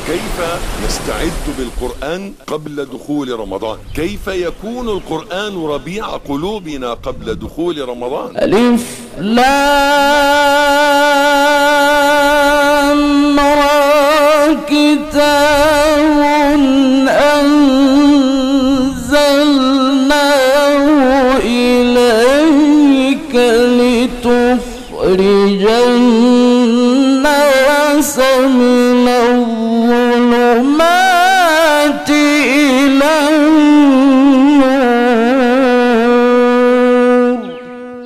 كيف نستعد بالقرآن قبل دخول رمضان كيف يكون القرآن ربيع قلوبنا قبل دخول رمضان ألف لام را كتاب أنزلناه إليك لتخرج الناس من الظلمات إلى النور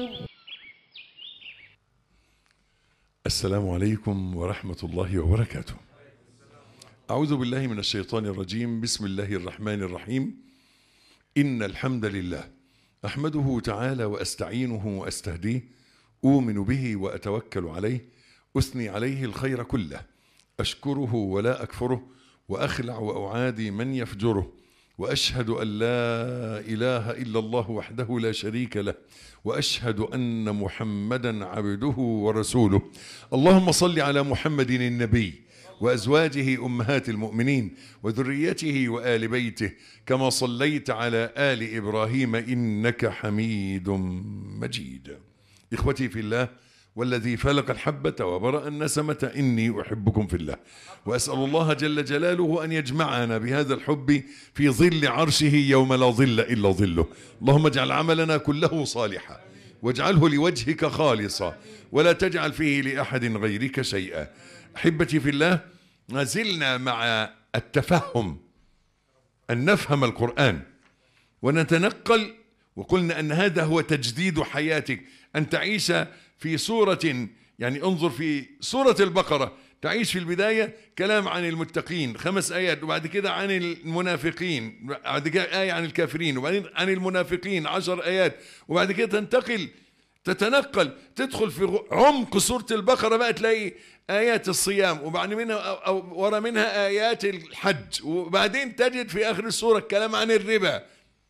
السلام عليكم ورحمة الله وبركاته أعوذ بالله من الشيطان الرجيم بسم الله الرحمن الرحيم إن الحمد لله أحمده تعالى وأستعينه وأستهديه أؤمن به وأتوكل عليه أثني عليه الخير كله أشكره ولا أكفره وأخلع وأعادي من يفجره وأشهد أن لا إله إلا الله وحده لا شريك له وأشهد أن محمدا عبده ورسوله اللهم صل على محمد النبي وأزواجه أمهات المؤمنين وذريته وآل بيته كما صليت على آل إبراهيم إنك حميد مجيد إخوتي في الله والذي فلق الحبة وبرأ النسمة إني أحبكم في الله وأسأل الله جل جلاله أن يجمعنا بهذا الحب في ظل عرشه يوم لا ظل إلا ظله اللهم اجعل عملنا كله صالحا واجعله لوجهك خالصا ولا تجعل فيه لأحد غيرك شيئا أحبتي في الله ما زلنا مع التفهم أن نفهم القرآن ونتنقل وقلنا أن هذا هو تجديد حياتك أن تعيش في صورة يعني انظر في سورة البقرة تعيش في البداية كلام عن المتقين خمس آيات وبعد كده عن المنافقين بعد كده آية عن الكافرين وبعدين عن المنافقين عشر آيات وبعد كده تنتقل تتنقل تدخل في عمق سورة البقرة بقى تلاقي آيات الصيام وبعد منها أو أو ورا منها آيات الحج وبعدين تجد في آخر السورة الكلام عن الربا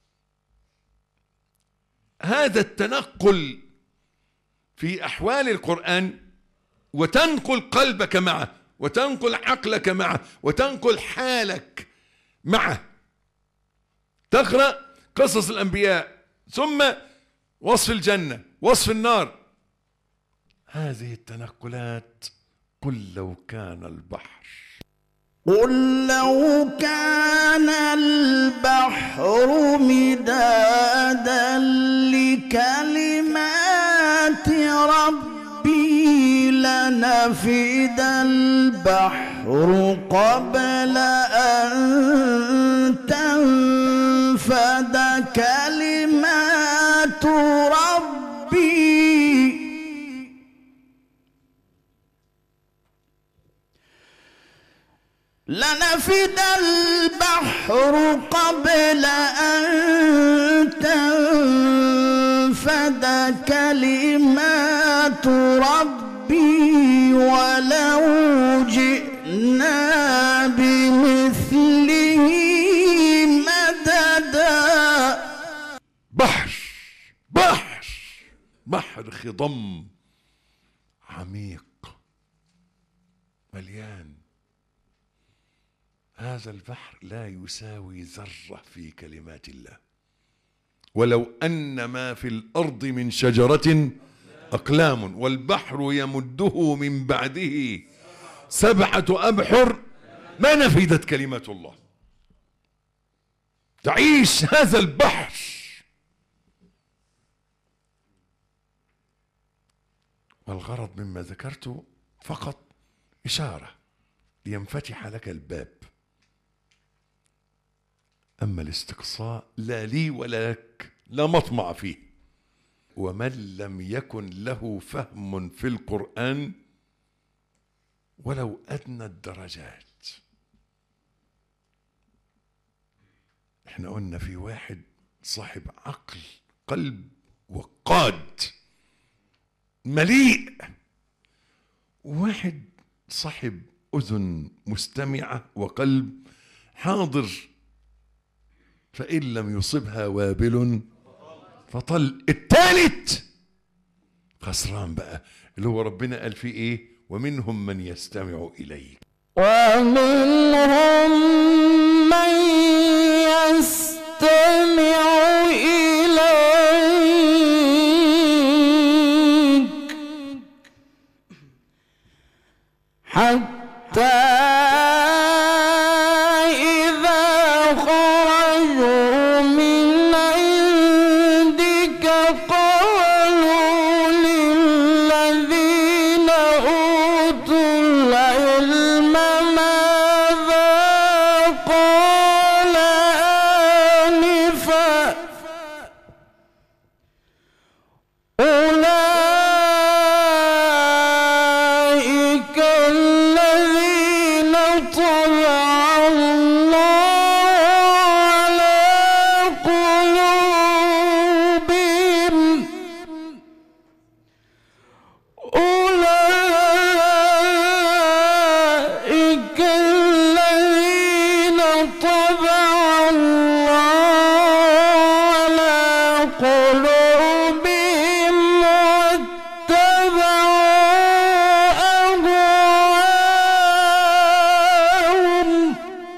هذا التنقل في أحوال القرآن وتنقل قلبك معه وتنقل عقلك معه وتنقل حالك معه تقرأ قصص الأنبياء ثم وصف الجنة وصف النار هذه التنقلات قل لو كان البحر قل لو كان البحر مدادا لكلمات ربي لنفد البحر قبل أن تنفد كلمات ربي لنفد البحر قبل أن تنفد كلمات ربي ولو جئنا بمثله مددا بحر بحر بحر خضم عميق مليان هذا البحر لا يساوي ذرة في كلمات الله ولو أن ما في الأرض من شجرة أقلام والبحر يمده من بعده سبعة أبحر ما نفدت كلمات الله تعيش هذا البحر والغرض مما ذكرته فقط إشارة لينفتح لك الباب أما الاستقصاء لا لي ولا لك لا مطمع فيه ومن لم يكن له فهم في القرآن ولو أدنى الدرجات احنا قلنا في واحد صاحب عقل قلب وقاد مليء واحد صاحب أذن مستمعة وقلب حاضر فإن لم يصبها وابل فطل الثالث خسران بقى اللي هو ربنا قال فيه ايه ومنهم من يستمع إليك ومنهم من يستمع إليك حتى إذا خرجوا من عندك قالوا للذين أوتوا العلم ماذا قال آنفا أولئك الذين طبع الله على قلوبهم أولئك الذين طبع الله على قلوبهم واتبعوا أهواءهم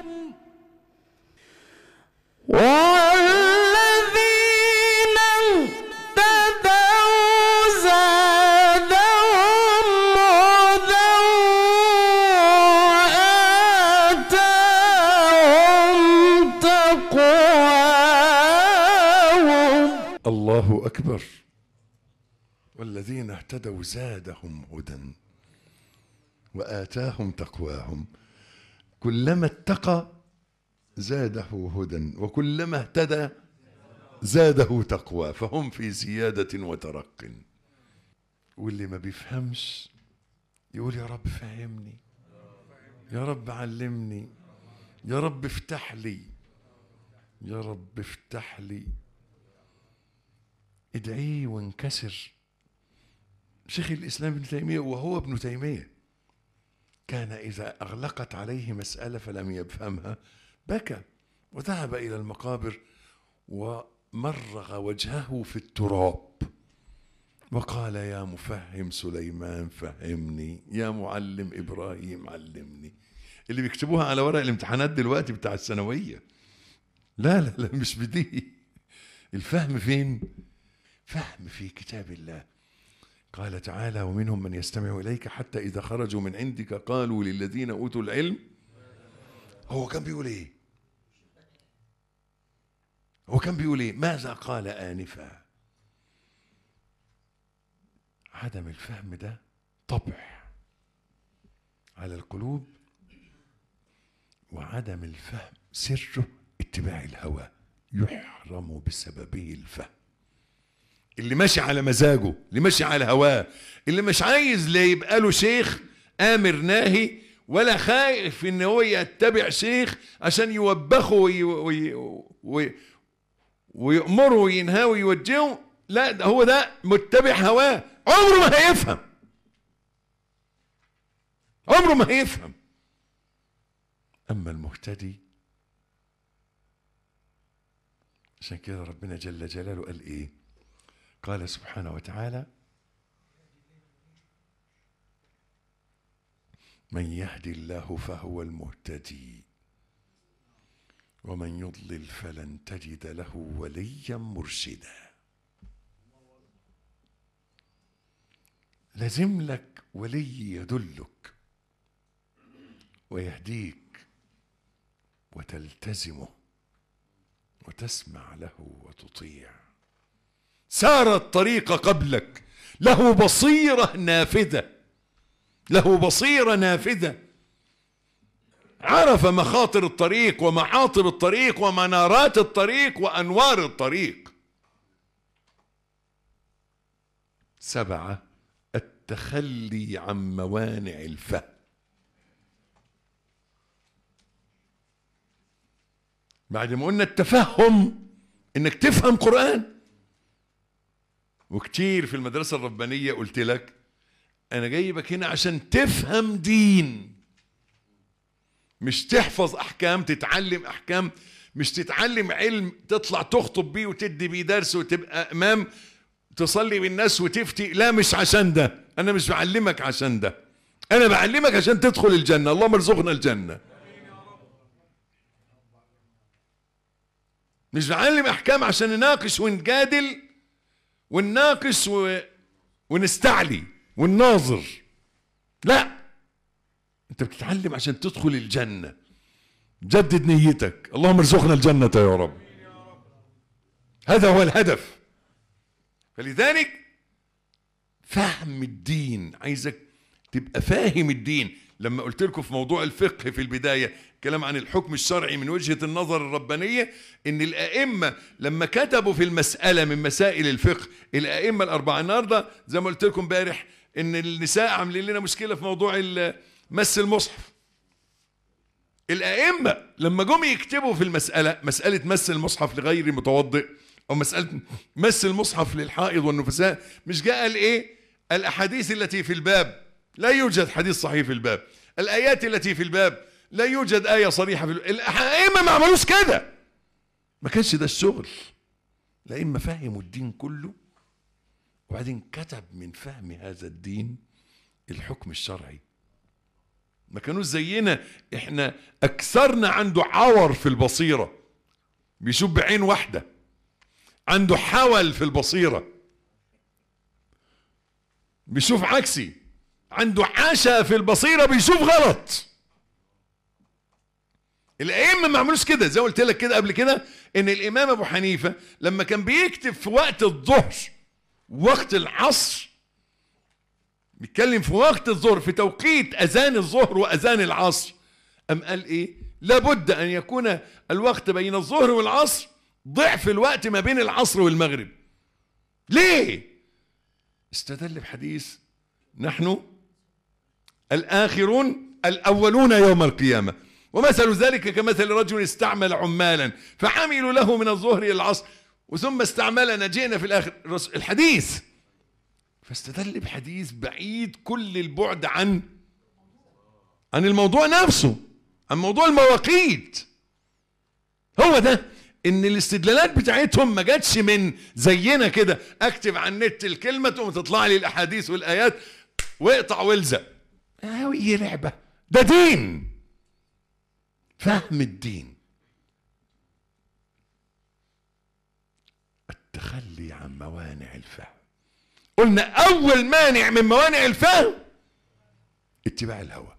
والذين اهتدوا زادهم هدى وآتاهم تقواهم الله أكبر والذين اهتدوا زادهم هدى وآتاهم تقواهم كلما اتقى زاده هدى وكلما اهتدى زاده تقوى فهم في زيادة وترق واللي ما بيفهمش يقول يا رب فهمني يا رب علمني يا رب افتح لي يا رب افتح لي ادعيه وانكسر شيخ الإسلام ابن تيمية وهو ابن تيمية كان إذا أغلقت عليه مسألة فلم يفهمها بكى وذهب إلى المقابر ومرغ وجهه في التراب وقال يا مفهم سليمان فهمني يا معلم إبراهيم علمني اللي بيكتبوها على ورق الامتحانات دلوقتي بتاع الثانوية لا لا لا مش بدي الفهم فين فهم في كتاب الله قال تعالى ومنهم من يستمع إليك حتى إذا خرجوا من عندك قالوا للذين أوتوا العلم هو كان بيقول إيه هو كان بيقول إيه ماذا قال آنفا عدم الفهم ده طبع على القلوب وعدم الفهم سره اتباع الهوى يحرم بسببه الفهم اللي ماشي على مزاجه اللي ماشي على هواه اللي مش عايز لا يبقى له شيخ امر ناهي ولا خايف ان هو يتبع شيخ عشان يوبخه وي وي وي ويأمره وينهاه ويوجهه لا ده هو ده متبع هواه عمره ما هيفهم عمره ما هيفهم اما المهتدي عشان كده ربنا جل جلاله قال ايه قال سبحانه وتعالى من يهدي الله فهو المهتدي ومن يضلل فلن تجد له وليا مرشدا لازم لك ولي يدلك ويهديك وتلتزمه وتسمع له وتطيع سار الطريق قبلك له بصيرة نافذة له بصيرة نافذة عرف مخاطر الطريق ومعاطب الطريق ومنارات الطريق وأنوار الطريق سبعة التخلي عن موانع الفهم بعد ما قلنا التفهم انك تفهم قرآن وكتير في المدرسة الربانية قلت لك أنا جايبك هنا عشان تفهم دين مش تحفظ أحكام تتعلم أحكام مش تتعلم علم تطلع تخطب بيه وتدي بيه درس وتبقى إمام تصلي بالناس وتفتي لا مش عشان ده أنا مش بعلمك عشان ده انا بعلمك عشان تدخل الجنه اللهم ارزقنا الجنه مش بعلم احكام عشان نناقش ونجادل ونناقش و... ونستعلي ونناظر لا انت بتتعلم عشان تدخل الجنه جدد نيتك اللهم ارزقنا الجنه يا رب هذا هو الهدف فلذلك فهم الدين عايزك تبقى فاهم الدين لما قلت لكم في موضوع الفقه في البداية كلام عن الحكم الشرعي من وجهة النظر الربانية ان الائمة لما كتبوا في المسألة من مسائل الفقه الائمة الاربعة النهاردة زي ما قلت لكم امبارح ان النساء عاملين لنا مشكلة في موضوع ال- مس المصحف الائمة لما جم يكتبوا في المسألة مسألة مس المصحف لغير متوضئ او مسألة مس المصحف للحائض والنفساء مش جاء قال ايه الاحاديث التي في الباب لا يوجد حديث صحيح في الباب الايات التي في الباب لا يوجد ايه صريحه في الباب الائمه ما عملوش كده ما كانش ده الشغل الائمه فهموا الدين كله وبعدين كتب من فهم هذا الدين الحكم الشرعي ما كانوش زينا احنا اكثرنا عنده عور في البصيره بيشوف بعين واحده عنده حول في البصيره بيشوف عكسي عنده عشا في البصيرة بيشوف غلط الأئمة ما عملوش كده زي ما قلت لك كده قبل كده إن الإمام أبو حنيفة لما كان بيكتب في وقت الظهر وقت العصر بيتكلم في وقت الظهر في توقيت أذان الظهر وأذان العصر أم قال إيه لابد أن يكون الوقت بين الظهر والعصر ضعف الوقت ما بين العصر والمغرب ليه استدل بحديث نحن الآخرون الأولون يوم القيامة ومثل ذلك كمثل رجل استعمل عمالا فعملوا له من الظهر إلى العصر وثم استعملنا جئنا في الآخر الرس- الحديث فاستدل بحديث بعيد كل البعد عن عن الموضوع نفسه عن موضوع المواقيت هو ده ان الاستدلالات بتاعتهم ما جاتش من زينا كده اكتب على النت الكلمه تقوم تطلع لي الاحاديث والايات واقطع والزق هي لعبه ده دين فهم الدين التخلي عن موانع الفهم قلنا اول مانع من موانع الفهم اتباع الهوى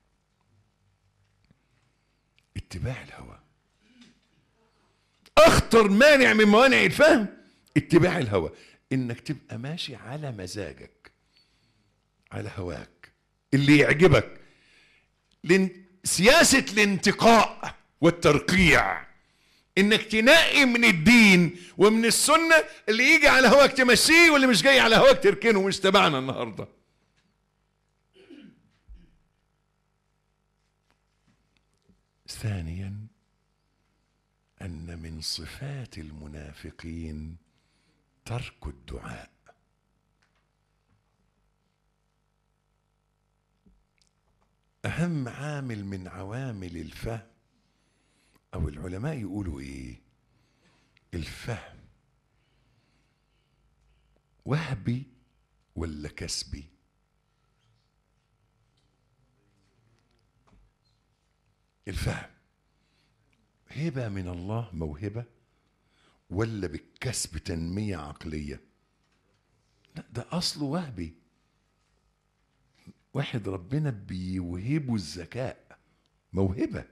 اتباع الهوى اخطر مانع من موانع الفهم اتباع الهوى انك تبقى ماشي على مزاجك على هواك اللي يعجبك لن... سياسة الانتقاء والترقيع انك تنقي من الدين ومن السنة اللي يجي على هواك تمشيه واللي مش جاي على هواك تركنه مش تبعنا النهاردة ثانيا ان من صفات المنافقين ترك الدعاء اهم عامل من عوامل الفهم او العلماء يقولوا ايه الفهم وهبي ولا كسبي الفهم هبة من الله موهبة ولا بالكسب تنمية عقلية لا ده أصله وهبي واحد ربنا بيوهبه الذكاء موهبة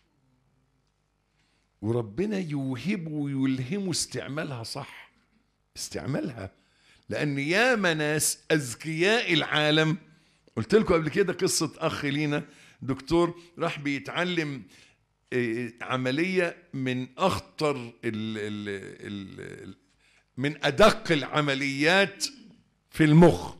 وربنا يوهبه ويلهمه استعمالها صح استعمالها لأن ياما ناس أذكياء العالم قلت لكم قبل كده قصة أخ لينا دكتور راح بيتعلم إيه، عملية من أخطر ال ال ال من أدق العمليات في المخ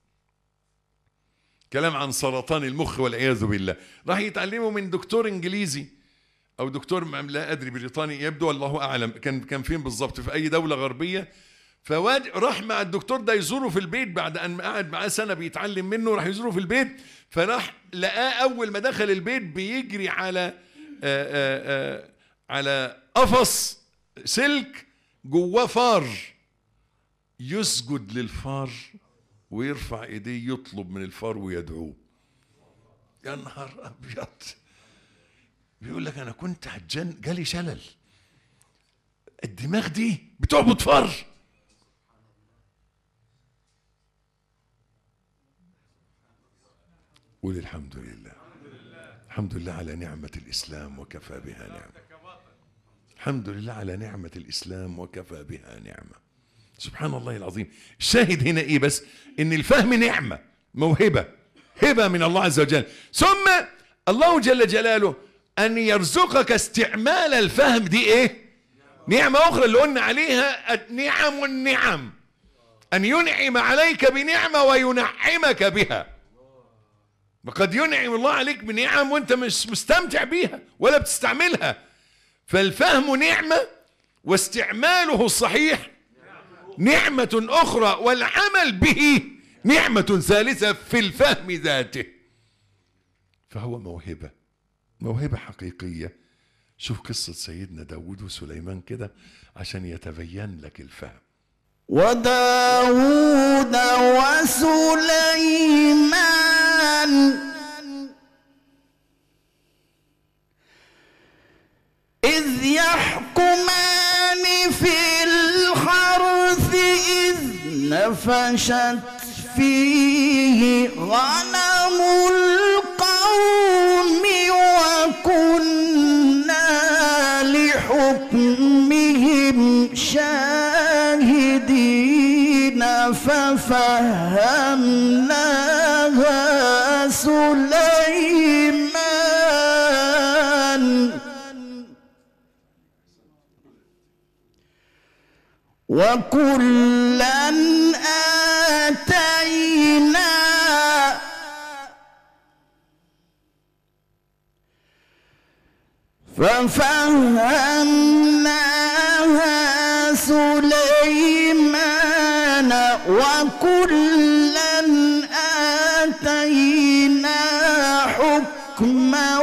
كلام عن سرطان المخ والعياذ بالله راح يتعلمه من دكتور انجليزي او دكتور م- لا ادري بريطاني يبدو الله اعلم كان كان فين بالظبط في اي دوله غربيه فواد راح مع الدكتور ده يزوره في البيت بعد ان قعد معاه سنه بيتعلم منه راح يزوره في البيت فراح لقاه اول ما دخل البيت بيجري على آآ آآ على قفص سلك جواه فار يسجد للفار ويرفع ايديه يطلب من الفار ويدعوه يا نهار ابيض بيقول لك انا كنت هتجن جالي شلل الدماغ دي بتعبد فر قول الحمد لله الحمد لله على نعمة الإسلام وكفى بها نعمة الحمد لله على نعمة الإسلام وكفى بها نعمة سبحان الله العظيم الشاهد هنا إيه بس إن الفهم نعمة موهبة هبة من الله عز وجل ثم الله جل جلاله أن يرزقك استعمال الفهم دي إيه نعمة أخرى اللي قلنا عليها نعم النعم أن ينعم عليك بنعمة وينعمك بها وقد ينعم الله عليك بنعم وانت مش مستمتع بيها ولا بتستعملها فالفهم نعمة واستعماله الصحيح نعمة أخرى والعمل به نعمة ثالثة في الفهم ذاته فهو موهبة موهبة حقيقية شوف قصة سيدنا داود وسليمان كده عشان يتبين لك الفهم وداود وسليمان إذ يحكمان في الحرث إذ نفشت فيه غنم القوم وكنا لحكمهم شاهدين ففهمناها سليمان وكلا آتينا ففهمناها سليمان وكلا آتينا حكما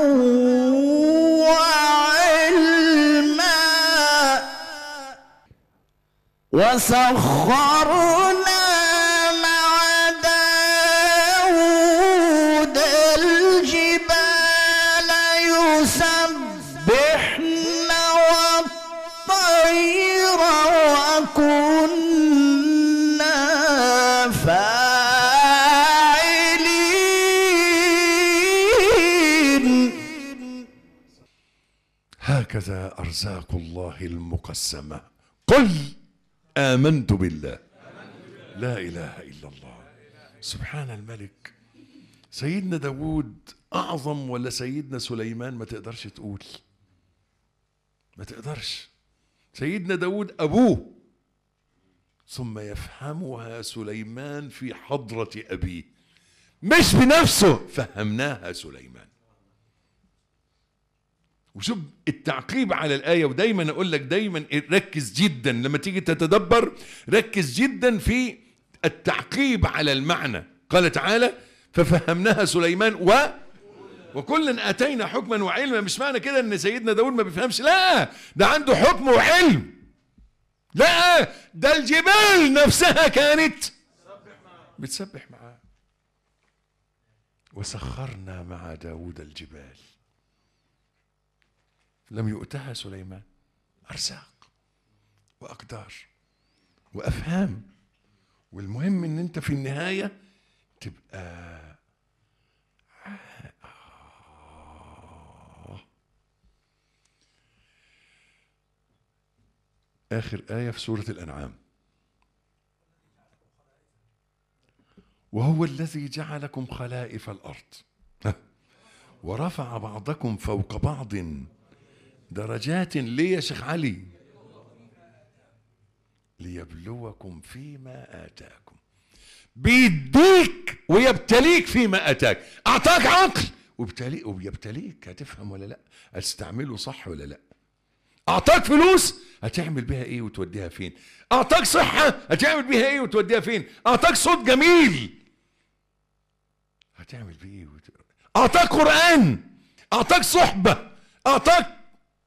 وعلما وسخرنا مع داود الجبال يسبحن والطير وكنا فاعلين هكذا أرزاق الله المقسمة قل آمنت بالله لا إله إلا الله سبحان الملك سيدنا داود أعظم ولا سيدنا سليمان ما تقدرش تقول ما تقدرش سيدنا داود أبوه ثم يفهمها سليمان في حضرة أبيه مش بنفسه فهمناها سليمان وشوف التعقيب على الآية ودايما أقول لك دايما ركز جدا لما تيجي تتدبر ركز جدا في التعقيب على المعنى قال تعالى ففهمناها سليمان و وكلا اتينا حكما وعلما مش معنى كده ان سيدنا داود ما بيفهمش لا ده عنده حكم وعلم لا ده الجبال نفسها كانت بتسبح معاه وسخرنا مع داود الجبال لم يؤتها سليمان أرزاق وأقدار وأفهام والمهم إن أنت في النهاية تبقى آخر آية في سورة الأنعام وهو الذي جعلكم خلائف الأرض ها. ورفع بعضكم فوق بعض درجات ليه يا شيخ علي ليبلوكم فيما آتاكم بيديك ويبتليك فيما آتاك أعطاك عقل وبتلي وبيبتليك هتفهم ولا لا هتستعمله صح ولا لا أعطاك فلوس هتعمل بيها إيه وتوديها فين أعطاك صحة هتعمل بيها إيه وتوديها فين أعطاك صوت جميل هتعمل بيه إيه وت... أعطاك قرآن أعطاك صحبة أعطاك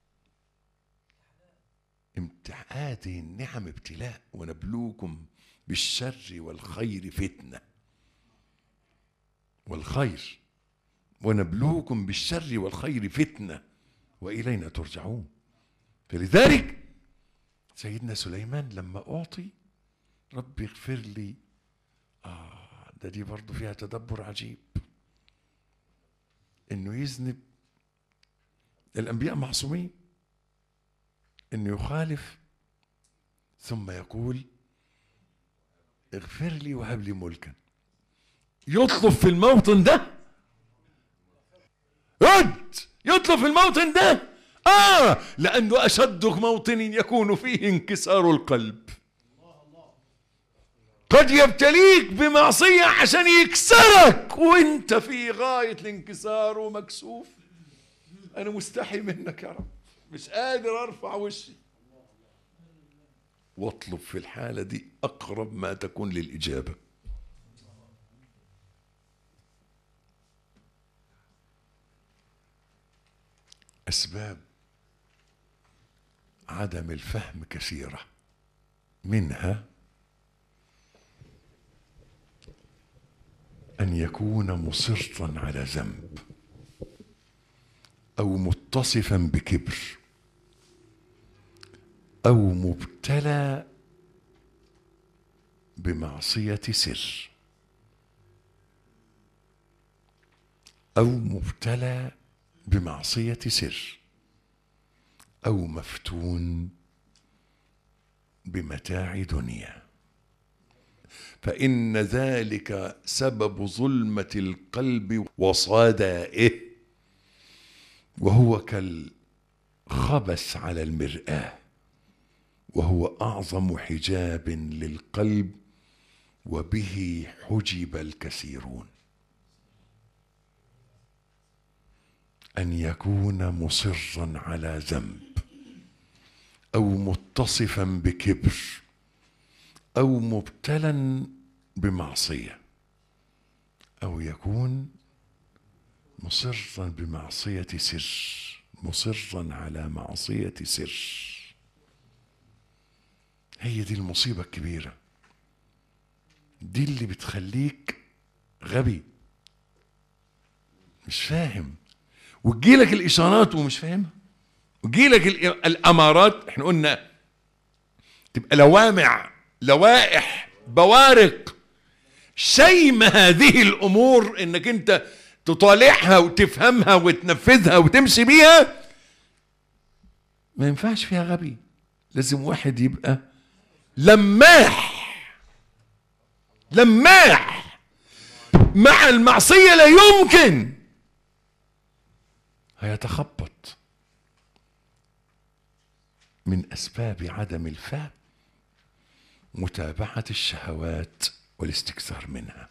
امتع هذه النعم ابتلاء ونبلوكم بالشر والخير فتنة والخير ونبلوكم بالشر والخير فتنة وإلينا ترجعون فلذلك سيدنا سليمان لما أعطي ربي اغفر لي آه ده دي برضو فيها تدبر عجيب إنه يذنب الأنبياء معصومين إنه يخالف ثم يقول اغفر لي وهب لي ملكا يطلب في الموطن ده رد يطلب في الموطن ده اه لانه اشد موطن يكون فيه انكسار القلب قد يبتليك بمعصية عشان يكسرك وانت في غاية الانكسار ومكسوف انا مستحي منك يا رب مش قادر ارفع وشي واطلب في الحالة دي اقرب ما تكون للاجابة اسباب عدم الفهم كثيره منها ان يكون مصرا على ذنب او متصفا بكبر او مبتلى بمعصيه سر او مبتلى بمعصيه سر او مفتون بمتاع دنيا فان ذلك سبب ظلمه القلب وصدائه وهو كالخبس على المراه وهو اعظم حجاب للقلب وبه حجب الكثيرون ان يكون مصرا على ذنب او متصفا بكبر او مبتلا بمعصيه او يكون مصرا بمعصيه سر مصرا على معصيه سر هي دي المصيبه الكبيره دي اللي بتخليك غبي مش فاهم وتجيلك الاشارات ومش فاهمها وتجيلك ال- الامارات احنا قلنا تبقى لوامع لوائح بوارق شيم هذه الامور انك انت تطالعها وتفهمها وتنفذها وتمشي بيها ما ينفعش فيها غبي لازم واحد يبقى لماح لماح مع المعصية لا يمكن هيتخبط من أسباب عدم الفهم متابعة الشهوات والاستكثار منها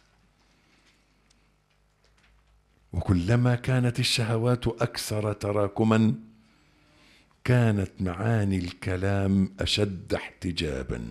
وكلما كانت الشهوات أكثر تراكما كانت معاني الكلام أشد احتجابا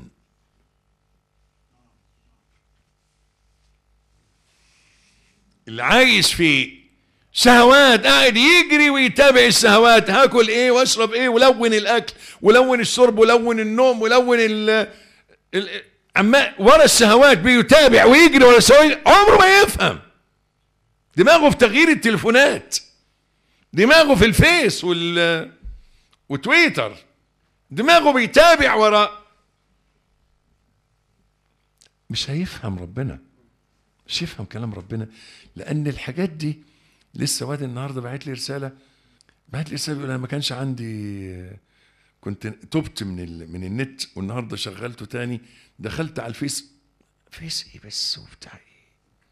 اللي عايش في شهوات قاعد يجري ويتابع الشهوات هاكل ايه واشرب ايه ولون الاكل ولون الشرب ولون النوم ولون ال ال اما ورا الشهوات بيتابع ويجري ورا الشهوات عمره ما يفهم دماغه في تغيير التليفونات دماغه في الفيس وال وتويتر دماغه بيتابع ورا مش هيفهم ربنا مش يفهم كلام ربنا لان الحاجات دي لسه واد النهارده بعت لي رساله بعت لي رساله بيقول انا ما كانش عندي كنت تبت من ال... من النت والنهارده شغلته تاني دخلت على الفيس فيس ايه بس وبتاع ايه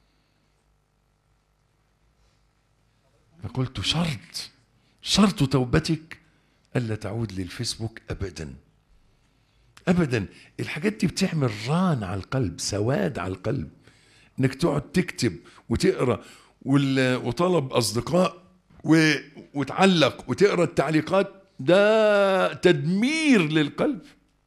فقلت شرط شرط توبتك الا تعود للفيسبوك ابدا ابدا الحاجات دي بتعمل ران على القلب سواد على القلب انك تقعد تكتب وتقرا وال- وطلب اصدقاء و... وتعلق وتقرا التعليقات ده تدمير للقلب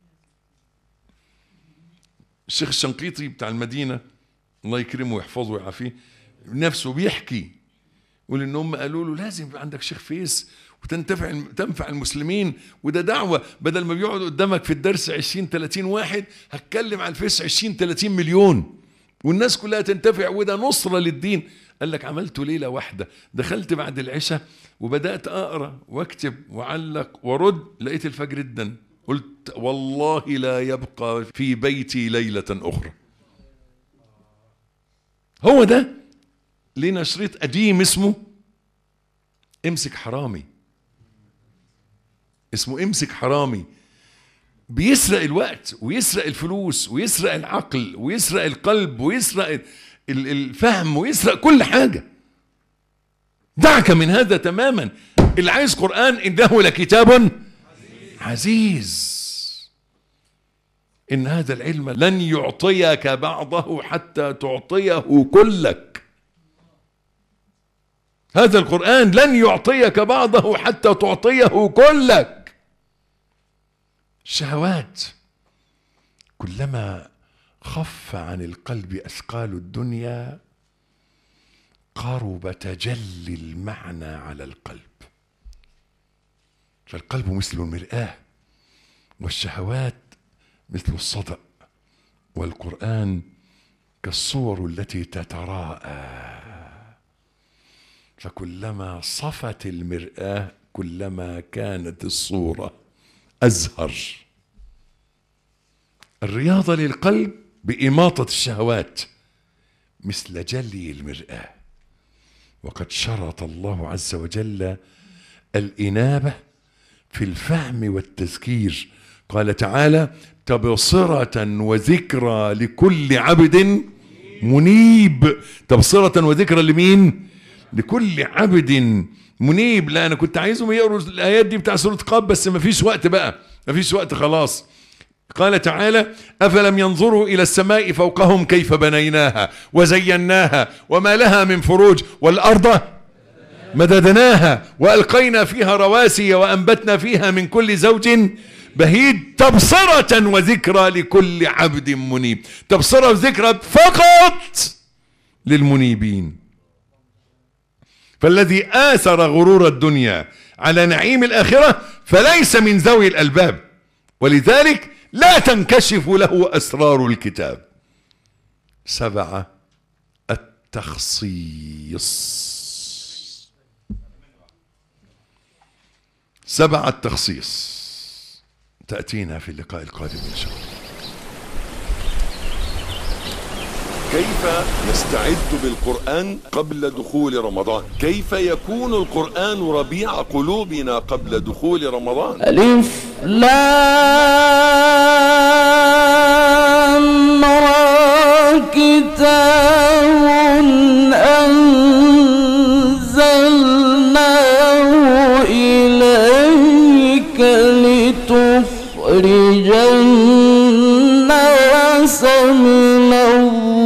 الشيخ الشنقيطي بتاع المدينه الله يكرمه ويحفظه ويعافيه نفسه بيحكي يقول ان هم قالوا له لازم يبقى عندك شيخ فيس وتنتفع تنفع المسلمين وده دعوه بدل ما بيقعد قدامك في الدرس 20 30 واحد هتكلم على الفيس 20 30 مليون والناس كلها تنتفع وده نصره للدين قال لك عملته ليلة واحدة دخلت بعد العشاء وبدأت أقرأ واكتب وعلق ورد لقيت الفجر ادن قلت والله لا يبقى في بيتي ليلة أخرى هو ده لينا شريط قديم اسمه امسك حرامي اسمه امسك حرامي بيسرق الوقت ويسرق الفلوس ويسرق العقل ويسرق القلب ويسرق ال- الفهم ويسرق كل حاجة دعك من هذا تماما اللي عايز قرآن إنه لكتاب عزيز إن هذا العلم لن يعطيك بعضه حتى تعطيه كلك هذا القرآن لن يعطيك بعضه حتى تعطيه كلك شهوات كلما خف عن القلب أثقال الدنيا قرب تجلي المعنى على القلب فالقلب مثل المرآة والشهوات مثل الصدأ والقرآن كالصور التي تتراءى فكلما صفت المرآة كلما كانت الصورة أزهر الرياضة للقلب بإماطة الشهوات مثل جلي المرآة وقد شرط الله عز وجل الإنابة في الفهم والتذكير قال تعالى تبصرة وذكرى لكل عبد منيب تبصرة وذكرى لمين لكل عبد منيب لا انا كنت عايزهم يقروا الايات دي بتاع سوره قاب بس ما فيش وقت بقى ما فيش وقت خلاص قال تعالى افلم ينظروا الى السماء فوقهم كيف بنيناها وزيناها وما لها من فروج والارض مددناها والقينا فيها رواسي وانبتنا فيها من كل زوج بهيد تبصرة وذكرى لكل عبد منيب تبصرة وذكرى فقط للمنيبين فالذي آثر غرور الدنيا على نعيم الآخرة فليس من ذوي الألباب ولذلك لا تنكشف له أسرار الكتاب سبعة التخصيص سبعة التخصيص تأتينا في اللقاء القادم إن شاء الله كيف نستعد بالقرآن قبل دخول رمضان كيف يكون القرآن ربيع قلوبنا قبل دخول رمضان ألف لام را كتاب أنزلناه إليك لتخرج الناس من الظلمات